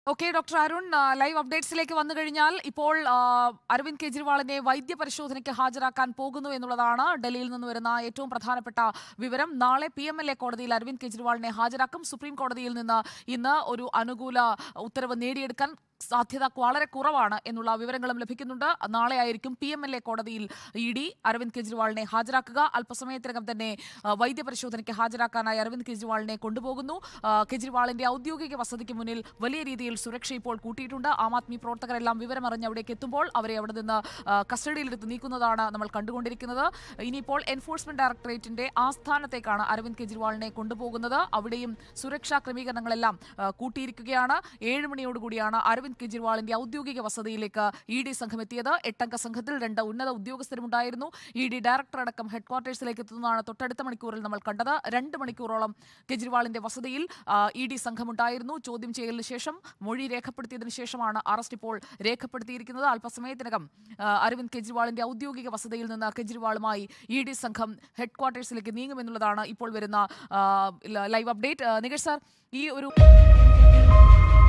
okay doctor Arun ആ, live അപ്ഡേറ്റ്സിലേക്ക് വന്നു കഴിഞ്ഞാൽ ഇപ്പോൾ ആ, അരവിന്ദ് കെജ്രിവാളിനെ വൈദ്യ പരിശോധനയ്ക്ക് ഹാജരാക്കാൻ പോകുന്നു എന്നുള്ളതാണ് ഡൽഹിയിൽ നിന്ന് വരുന്ന ഏറ്റവും പ്രധാനപ്പെട്ട വിവരം നാളെ പി എം എൽ എ കോടതിയിൽ അരവിന്ദ് കെജ്രിവാളിനെ ഹാജരാക്കും സുപ്രീം കോടതിയിൽ നിന്ന് ഇന്ന് ഒരു അനുകൂല ഉത്തരവ് നേടിയെടുക്കാൻ സാധ്യത വളരെ കുറവാണ് എന്നുള്ള വിവരങ്ങളും ലഭിക്കുന്നുണ്ട് നാളെ ആയിരിക്കും പി എം എൽ എ കോടതിയിൽ ഇ ഡി അരവിന്ദ് കെജ്രിവാളിനെ ഹാജരാക്കുക അല്പസമയത്തിനകം തന്നെ ആ, വൈദ്യ പരിശോധനയ്ക്ക് ഹാജരാക്കാനായി അരവിന്ദ് കെജ്രിവാളിനെ കൊണ്ടുപോകുന്നു ആ, കെജ്രിവാളിന്റെ ഔദ്യോഗിക വസതിക്ക് മുന്നിൽ വലിയ രീതിയിൽ സുരക്ഷ ഇപ്പോൾ കൂട്ടിയിട്ടുണ്ട് ആം ആദ്മി പ്രവർത്തകരെല്ലാം വിവരമറിഞ്ഞ് അവിടേക്ക് എത്തുമ്പോൾ അവരെ അവിടെ നിന്ന് ആ, കസ്റ്റഡിയിലെടുത്ത് നീക്കുന്നതാണ് നമ്മൾ കണ്ടുകൊണ്ടിരിക്കുന്നത് ഇനിയിപ്പോൾ എൻഫോഴ്സ്മെന്റ് ഡയറക്ടറേറ്റിന്റെ ആസ്ഥാനത്തേക്കാണ് അരവിന്ദ് കെജ്രിവാളിനെ കൊണ്ടുപോകുന്നത് അവിടെയും സുരക്ഷാ ക്രമീകരണങ്ങളെല്ലാം ആ, കൂട്ടിയിരിക്കുകയാണ് ഏഴ് മണിയോടുകൂടിയാണ് അരവിന്ദ് കെജ്രിവാളിന്റെ ഔദ്യോഗിക വസതിയിലേക്ക് ഇ ഡി സംഘം എത്തിയത് എട്ടംഗ സംഘത്തിൽ രണ്ട് ഉന്നത ഉദ്യോഗസ്ഥരുമുണ്ടായിരുന്നു ഇ ഡി ഡയറക്ടർ അടക്കം ഹെഡ് ക്വാർട്ടേഴ്സിലേക്ക് എത്തുന്നതാണ് തൊട്ടടുത്ത മണിക്കൂറിൽ നമ്മൾ കണ്ടത് രണ്ട് മണിക്കൂറോളം കെജ്രിവാളിന്റെ വസതിയിൽ ഇ ഡി സംഘമുണ്ടായിരുന്നു ചോദ്യം ചെയ്യലിന് ശേഷം മൊഴി രേഖപ്പെടുത്തിയതിനു ശേഷമാണ് അറസ്റ്റ് ഇപ്പോൾ രേഖപ്പെടുത്തിയിരിക്കുന്നത് അല്പസമയത്തിനകം ആ, അരവിന്ദ് കെജ്രിവാളിന്റെ ഔദ്യോഗിക വസതിയിൽ നിന്ന് കെജ്രിവാളുമായി ഇ ഡി സംഘം ഹെഡ് ക്വാർട്ടേഴ്സിലേക്ക് നീങ്ങുമെന്നുള്ളതാണ് ഇപ്പോൾ വരുന്ന ആ, ലൈവ് അപ്ഡേറ്റ് ആ, നികേഷ് സാർ ഈ ഒരു